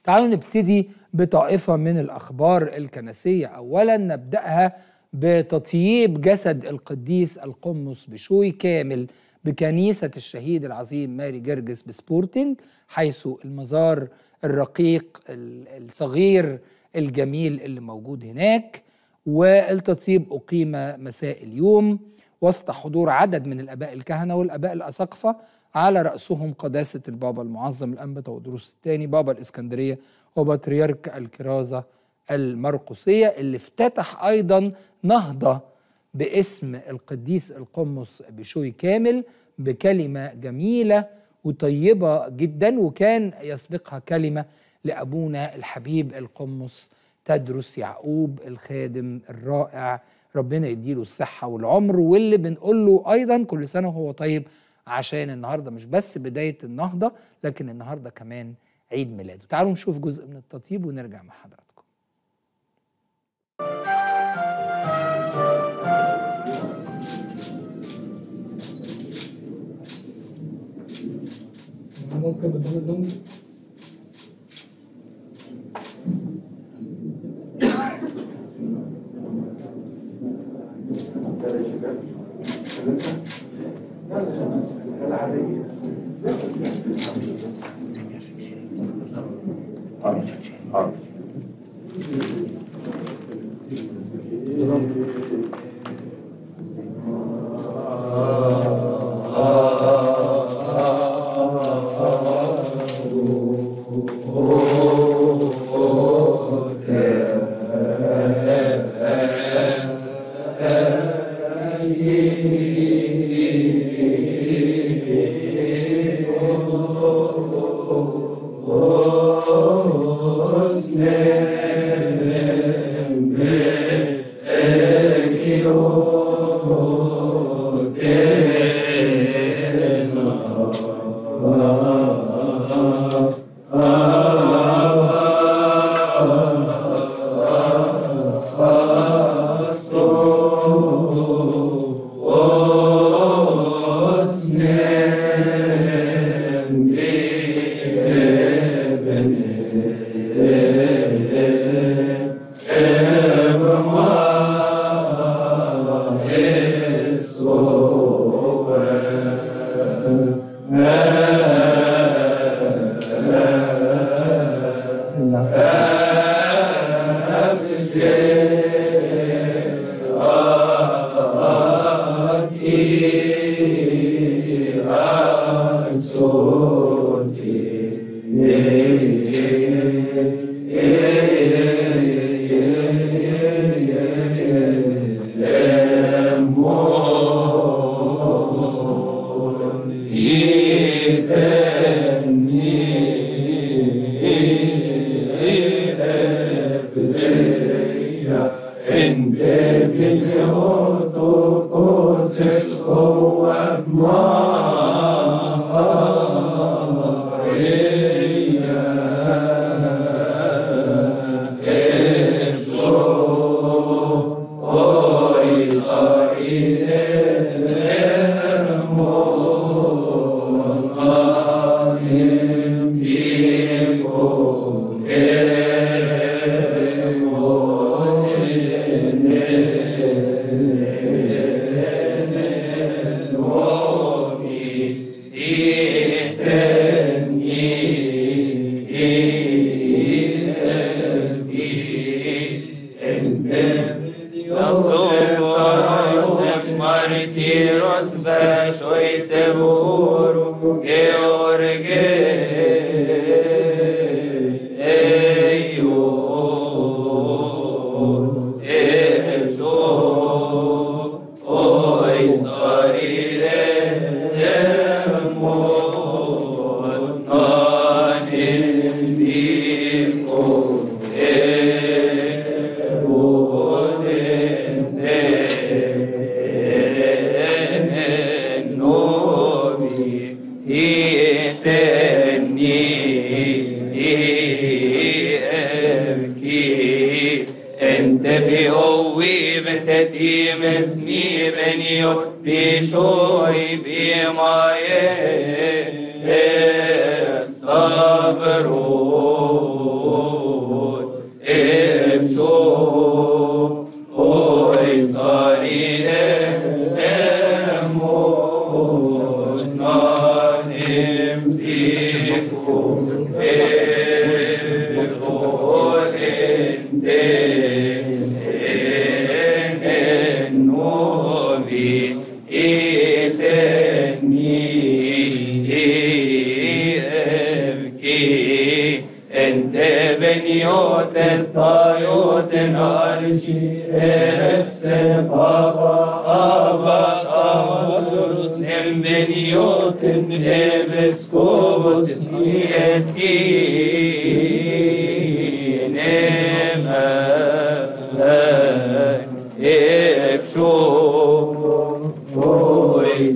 تعالوا نبتدي بطائفة من الأخبار الكنسية أولا نبدأها بتطييب جسد القديس القمص بشوي كامل بكنيسة الشهيد العظيم ماري جرجس بسبورتنج حيث المزار الرقيق الصغير الجميل اللي موجود هناك والتطيب أقيم مساء اليوم وسط حضور عدد من الآباء الكهنة والآباء الأساقفة على رأسهم قداسة البابا المعظم الأنبا تودروس الثاني بابا الإسكندرية وبطريرك الكرازة المرقسية اللي افتتح أيضا نهضة باسم القديس القمص بشوي كامل بكلمة جميلة وطيبة جدا وكان يسبقها كلمة لأبونا الحبيب القمص تدرس يعقوب الخادم الرائع ربنا يديله الصحة والعمر واللي بنقول له أيضا كل سنة وهو طيب عشان النهاردة مش بس بداية النهضة لكن النهاردة كمان عيد ميلاده تعالوا نشوف جزء من التطيب ونرجع مع حضراتكم ممكن بدون اللون صبر انت بنيوت الطيوت نارشي افسن بابا ابا ادرس من بنيوت نفس كوبس يتكي نما افشو Hoy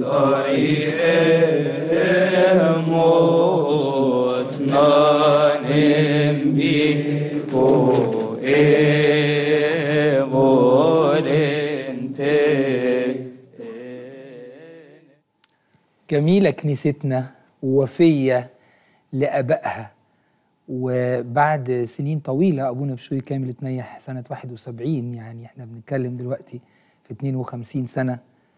mo't nanem biko evolente. جميلة كنيستنا ووفية لآبائها وبعد سنين طويلة أبونا بشوي كامل اتنيح سنة 71 يعني احنا بنتكلم دلوقتي في 52 سنة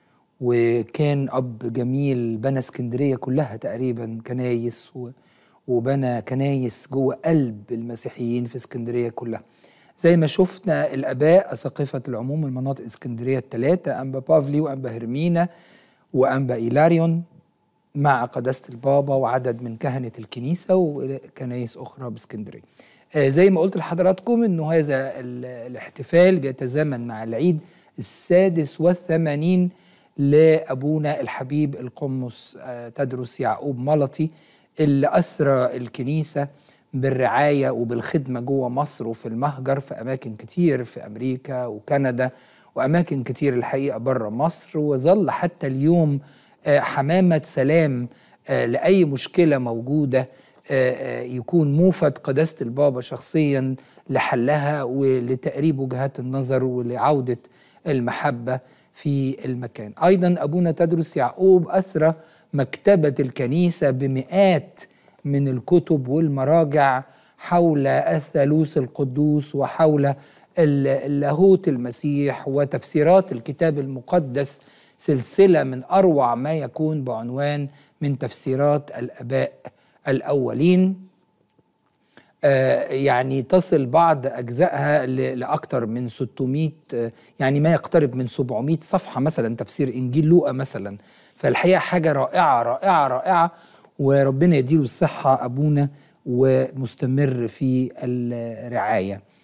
وكان أب جميل بنى اسكندرية كلها تقريبا كنايس و- وبنى كنايس جوه قلب المسيحيين في اسكندرية كلها زي ما شفنا الآباء أساقفة العموم المناطق اسكندرية الثلاثة أنبا بافلي وأنبا هرمينا وأنبا إيلاريون مع قداسة البابا وعدد من كهنة الكنيسة وكنايس أخرى باسكندرية آه، زي ما قلت لحضراتكم أنه هذا ال- الاحتفال بيتزامن مع العيد السادس والثمانين لأبونا الحبيب القمص آه، تدرس يعقوب ملطي اللي أثرى الكنيسة بالرعاية وبالخدمة جوه مصر وفي المهجر في أماكن كتير في أمريكا وكندا وأماكن كتير الحقيقة بره مصر وظل حتى اليوم آه، حمامة سلام آه، لأي مشكلة موجودة آه، آه، يكون موفد قداسة البابا شخصيا لحلها ولتقريب وجهات النظر ولعودة المحبة في المكان أيضا أبونا تدرس يعقوب أثرى مكتبة الكنيسة بمئات من الكتب والمراجع حول الثالوث القدوس وحول ال- اللاهوت المسيح وتفسيرات الكتاب المقدس سلسلة من أروع ما يكون بعنوان من تفسيرات الآباء الأولين آه، يعني تصل بعض أجزائها ل- لأكثر من 600 آه، يعني ما يقترب من 700 صفحة مثلا تفسير إنجيل لوقا مثلا فالحقيقة حاجة رائعة رائعة رائعة وربنا يديله الصحة أبونا ومستمر في الرعاية